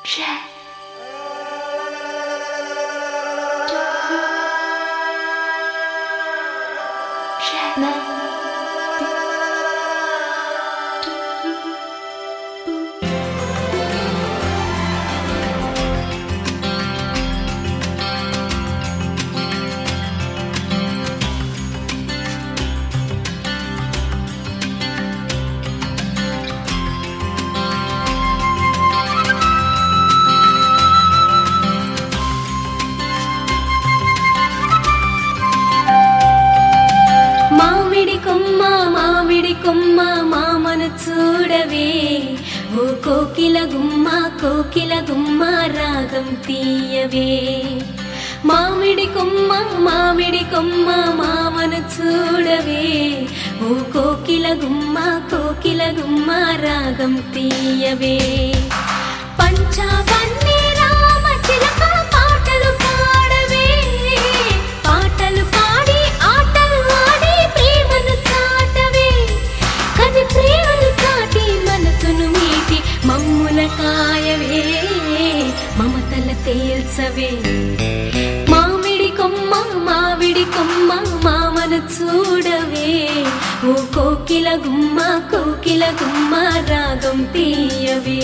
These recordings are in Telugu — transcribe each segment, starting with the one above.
మామిడి కొమ్మ మామిడి కొమ్మ మామను చూడవే ఓ కోకిల గుమ్మ కోకిల గుమ్మ రాగం తీయవే మామిడి కొమ్మ మామిడి కొమ్మ మామను చూడవే ఓ కోకిల గుమ్మ కోకిల గుమ్మ రాగం తీయవే పంచావన్నీ రామ చిలక పాటలు పాడవే పాటలు పాడి ఆటలు ఆడి ప్రేమను చాటవే కది ప్రేమను చాటి మనసును మీటి మమ్ముల కాయవే మమతల తేల్చవే మామిడి కొమ్మ మామిడి కొమ్మ మామను చూడవే ఓ కోకిల గుమ్మ కోకిల గుమ్మ రాగం తీయవే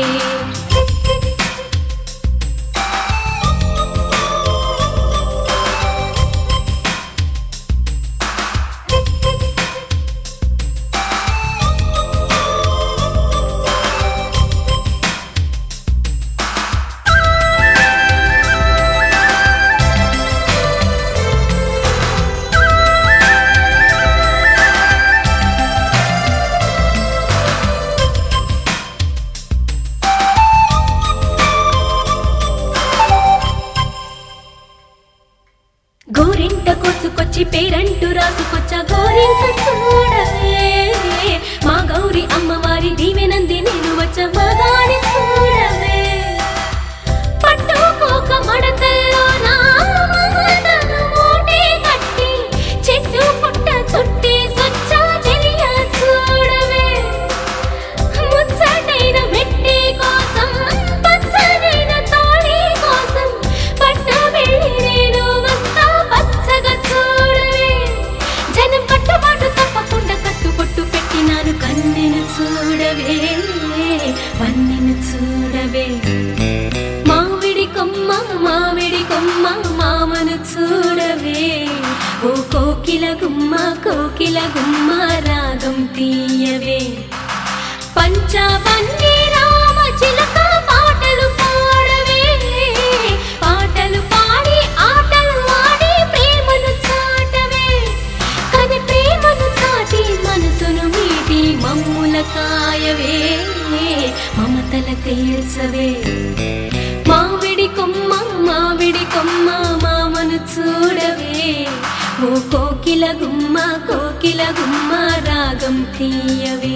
గోరింట కోసుకొచ్చి పేరంటూ రాసుకొచ్చా గోరింట చూడవే మా గౌరి అమ్మవారి దీవెనంది నేను వచ్చ మగాని చూడవే పట్టుకోక మడతల్లో నా మమతను మూటే కట్టి చెట్టు పుట్ట చుట్టి సొచ్చా చెలియ చూడవే ముచ్చటైన మెట్టి కోసం పచ్చనైన తాళి కోసం పట్ట వెళ్ళి నేను వస్తా పచ్చగా చూడవే జనం కట్టుబాటు తప్పకుండా కట్టుబొట్టు పెట్టినాను కన్నెను చూడవే వన్నెను చూడవే మామిడి కొమ్మ మామిడి కొమ్మ మామను చూడవే ఓ కోకిల గుమ్మ కోకిల గుమ్మ రాగం తీయవే పంచావన్నీ రామ చిలక పాటలు పాడవే పాటలు పాడి ఆటలు ఆడి ప్రేమను చాటవే కది ప్రేమను చాటి మనసును మీటి మమ్ముల కాయవే మమతల తీర్చవే మామిడి కొమ్మ మామిడి కొమ్మ మామను చూడవే ఓ కోకిల గుమ్మ కోకిల గుమ్మ రాగం తీయవే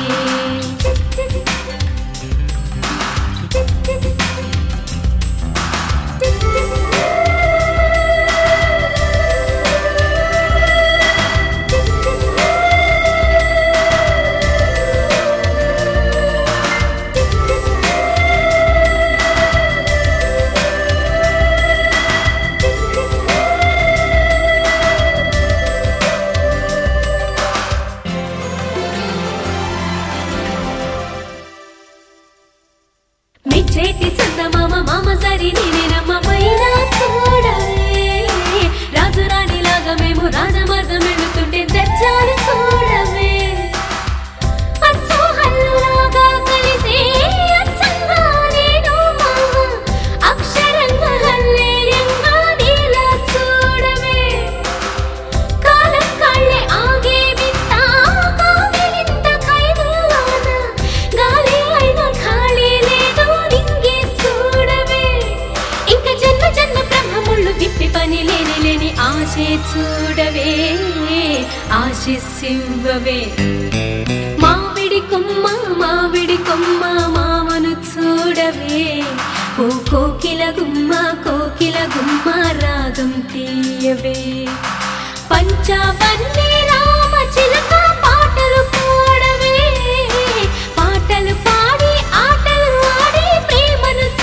మీ చేతి చందమామ మామ సరి నేనమ్మ పైన చూడవే రాజు రాణి లాగా మేము రాజమార్గం వెళుతుంటే తెచ్చాలి చూడవే అచ్చో హల్లులాగా కలిసి అచ్చంగా నేను మామ అక్షరంగా హల్లేయంగా నీలా చూడవే కాలం కళ్ళే ఆగే వింత కాగిలింత ఖైదువాన గాలి అయిన ఖాళీ లేదు నింగి చూడవే ఇంక జన్మ జన్మ బ్రహ్మముళ్ళు విప్పి పని లేని లేని ఆశే చూడవే ఆశిస్సివ్వవే మామిడి కొమ్మ మామిడి కొమ్మ మామను చూడవే ఓ కోకిల గుమ్మ కోకిల గుమ్మ రాగం తీయవే పంచావన్నీ రామ చిలక పాటలు పాడవే పాటలు పాడి ఆటలు ఆడి ప్రేమను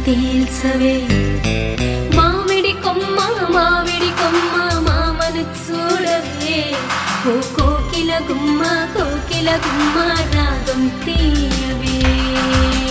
తేల్చవే మామిడి కొమ్మ మామిడి కొమ్మ మామను చూడవే ఓ కోకిల గుమ్మ కోకిల గుమ్మ రాగం తీయవే